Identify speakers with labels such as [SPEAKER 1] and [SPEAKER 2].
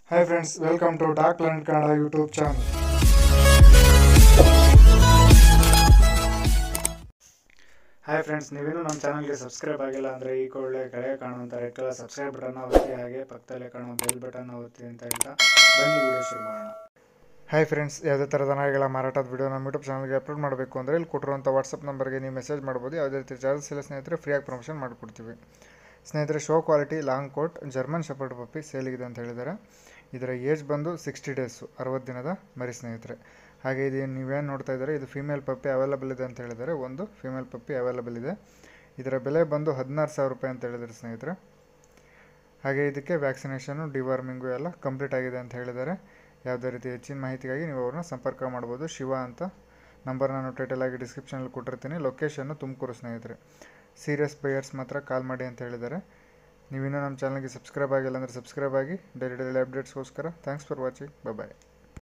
[SPEAKER 1] hi friends welcome to doc learn Kannada YouTube channel hi friends ನೀವೇನು ನಮ್ಮ ಚಾನಲ್ಗೆ subscribe ಆಗಿಲ್ಲ ಅಂದರೆ ಈ ಕೂಡಲೇ ಕೆಳಗೆ ಕಾಣುವಂಥ ರೆಡ್ ಕಲರ್ ಸಬ್ಸ್ಕ್ರೈಬ್ ಬಟನ್ನ ಒತ್ತಿ ಹಾಗೆ ಪಕ್ಕದಲ್ಲೇ ಕಾಣುವ ಬೆಲ್ ಬಟನ್ನ ಒತ್ತಿ ಅಂತ ಹೇಳ್ತಾ ಬನ್ನಿ ವಿಡಿಯೋ ಶುರು ಮಾಡೋಣ ಹಾಯ್ ಫ್ರೆಂಡ್ಸ್ ಯಾವುದೇ ಥರದ ನಾಯಿಗಳ ಮಾರಾಟದ ವಿಡಿಯೋ ನಮ್ಮ ಯೂಟ್ಯೂಬ್ ಚಾನಲ್ಗೆ ಅಪ್ಲೋಡ್ ಮಾಡಬೇಕು ಅಂದರೆ ಇಲ್ಲಿ ಕೊಟ್ಟಿರುವಂಥ ವಾಟ್ಸಪ್ ನಂಬರ್ಗೆ ನೀವು ಮೆಸೇಜ್ ಮಾಡ್ಬೋದು ಯಾವುದೇ ರೀತಿ ಚಾರ್ಜಸ್ ಇಲ್ಲ ಸ್ನೇಹಿತರೆ ಫ್ರೀಯಾಗಿ ಪ್ರಮೋಷನ್ ಮಾಡಿಕೊಡ್ತೀವಿ ಸ್ನೇಹಿತರೆ show quality long coat German shepherd puppy ಸೇಲಿಗಿದೆ ಅಂತ ಹೇಳಿದ್ದಾರೆ ಇದರ ಏಜ್ ಬಂದು ಸಿಕ್ಸ್ಟಿ ಡೇಸು ಅರವತ್ತು ದಿನದ ಮರಿ ಸ್ನೇಹಿತರೆ ಹಾಗೆ ಇದು ನೀವೇನು ನೋಡ್ತಾ ಇದ್ದಾರೆ ಇದು ಫೀಮೇಲ್ ಪಪ್ಪಿ ಅವೈಲಬಲ್ ಇದೆ ಅಂತ ಹೇಳಿದ್ದಾರೆ ಒಂದು ಫೀಮೇಲ್ ಪಪ್ಪಿ ಅವೈಲಬಲ್ ಇದೆ ಇದರ ಬೆಲೆ ಬಂದು ಹದಿನಾರು ಸಾವಿರ ರೂಪಾಯಿ ಅಂತ ಹೇಳಿದ್ದಾರೆ ಸ್ನೇಹಿತರೆ ಹಾಗೆ ಇದಕ್ಕೆ ವ್ಯಾಕ್ಸಿನೇಷನು ಡಿವಾರ್ಮಿಂಗು ಎಲ್ಲ ಕಂಪ್ಲೀಟ್ ಆಗಿದೆ ಅಂತ ಹೇಳಿದ್ದಾರೆ ಯಾವುದೇ ರೀತಿ ಹೆಚ್ಚಿನ ಮಾಹಿತಿಗಾಗಿ ನೀವು ಅವ್ರನ್ನ ಸಂಪರ್ಕ ಮಾಡ್ಬೋದು ಶಿವ ಅಂತ ನಂಬರ್ ನಾನು ಟೈಟಲ್ ಆಗಿ ಡಿಸ್ಕ್ರಿಪ್ಷನಲ್ಲಿ ಕೊಟ್ಟಿರ್ತೀನಿ ಲೊಕೇಶನ್ನು ತುಮಕೂರು ಸ್ನೇಹಿತರೆ ಸೀರಿಯಸ್ ಬೈಯರ್ಸ್ ಮಾತ್ರ ಕಾಲ್ ಮಾಡಿ ಅಂತ ಹೇಳಿದ್ದಾರೆ ನೀವಿನ್ನೂ ನಮ್ಮ ಚಾನಲ್ಗೆ ಸಬ್ಸ್ಕ್ರೈಬ್ ಆಗಿಲ್ಲ ಅಂದರೆ ಸಬ್ಸ್ಕ್ರೈಬ್ ಆಗಿ ಡೈಲಿ ಡೈಲಿ ಅಪ್ಡೇಟ್ಸ್ಗೋಸ್ಕರ ಥ್ಯಾಂಕ್ಸ್ ಫಾರ್ ವಾಚಿಂಗ್ ಬಾಯ್